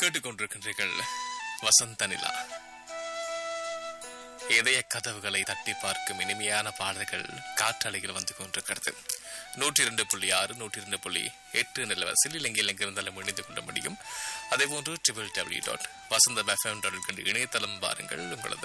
கேட்டுக்கொண்டிருக்கின்றீர்கள் வசந்த நிலா இதய கதவுகளை தட்டி பார்க்கும் இனிமையான பாடல்கள் காற்றலையில் வந்து கொண்டிருக்கிறது நூற்றி இரண்டு புள்ளி ஆறு நூற்றி இரண்டு புள்ளி எட்டு நிலவரசில் இலங்கையில் எங்கிருந்தாலும் இணைந்து கொள்ள முடியும் அதேபோன்று triple W dot Vasantha FM dot கண்டு இணையதளம் பாருங்கள் உங்களது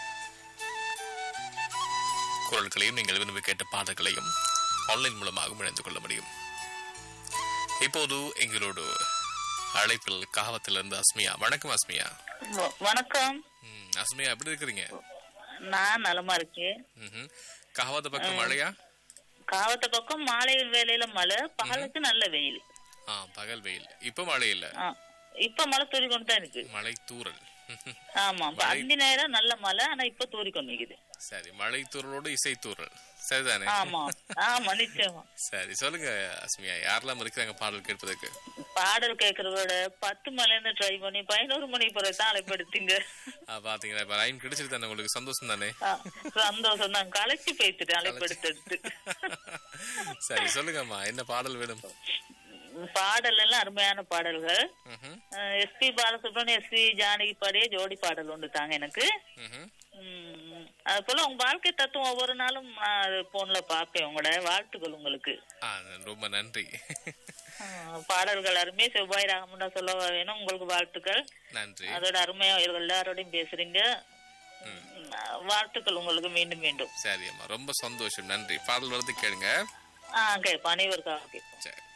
குரல்களையும் நீங்கள் விரும்பி கேட்ட பாடல்களையும் ஆன்லைன் மூலமாகவும் இணைந்து கொள்ள முடியும் இப்போது எங்களோடு அழைப்பில் காவத்திலிருந்து அஸ்மியா வணக்கம் அஸ்மியா வ- வணக்கம் ம், அஸ்மியா எப்படி இருக்கிறீங்க நான் நலமா இருக்கேன் ம்ஹும். கஹாவத்த பக்கம் மழையா காவத்த பக்கம் மாலை வேலையில மழை பகலுக்கு நல்ல வெயில் ஆ பகல் வெயில் இப்ப மழை இல்ல ஆ, இப்ப மழை தூரி கொண்டு தான் இருக்கு மழை தூறல் ஆமா இப்ப அந்தி நேரம் நல்ல மழை ஆனா இப்ப தூரி கொண்டு இருக்குது சரி மழை தூறலோடு இசை தூறல் சரிதானே ஆமா ஆமா நிச்சயமா சரி சொல்லுங்க அஸ்மியா யாரெல்லாம் இருக்கிறாங்க பாடல் கேட்பதற்கு பாடல் கேட்கறதோட பத்து மணில ட்ரை பண்ணி பதினோரு மணி பிறகு தான் அழைப்படுத்தீங்க ஆ, பாத்தீங்களா இப்ப லைன் கிடைச்சிட்டு தானே உங்களுக்கு சந்தோஷம் தானே ஆ, சந்தோஷம் தான் களைச்சு போயிட்டு அழைப்படுத்து சரி சொல்லுங்கம்மா என்ன பாடல் வேணும் பாடல் எல்லாம் அருமையான பாடல்கள் ம்ஹும். எஸ்பி பாலசுப்ரமணியம் எஸ்பி ஜானகி பாடிய ஜோடி பாடல் உண்டு தாங்க எனக்கு ம்ஹும். ம், அது போல உங்க வாழ்க்கை தத்துவம் ஒவ்வொரு நாளும் நான் அது போன்ல பாப்பேன் உங்களோட வாழ்த்துக்கள் உங்களுக்கு ஆ, ரொம்ப நன்றி ஆ, பாடல்கள் அருமையா செவ்வாய் ராகமுண்டா சொல்ல வேணும் உங்களுக்கு வாழ்த்துக்கள் நன்றி அதோட அருமையா எல்லாரோடையும் பேசுறீங்க ம். ம், வாழ்த்துக்கள் உங்களுக்கு மீண்டும் மீண்டும் சரி அம்மா ரொம்ப சந்தோஷம் நன்றி பாடல் வரது கேளுங்க ஆ கேட்போம் அனைவருக்காக கேட்போம் சரி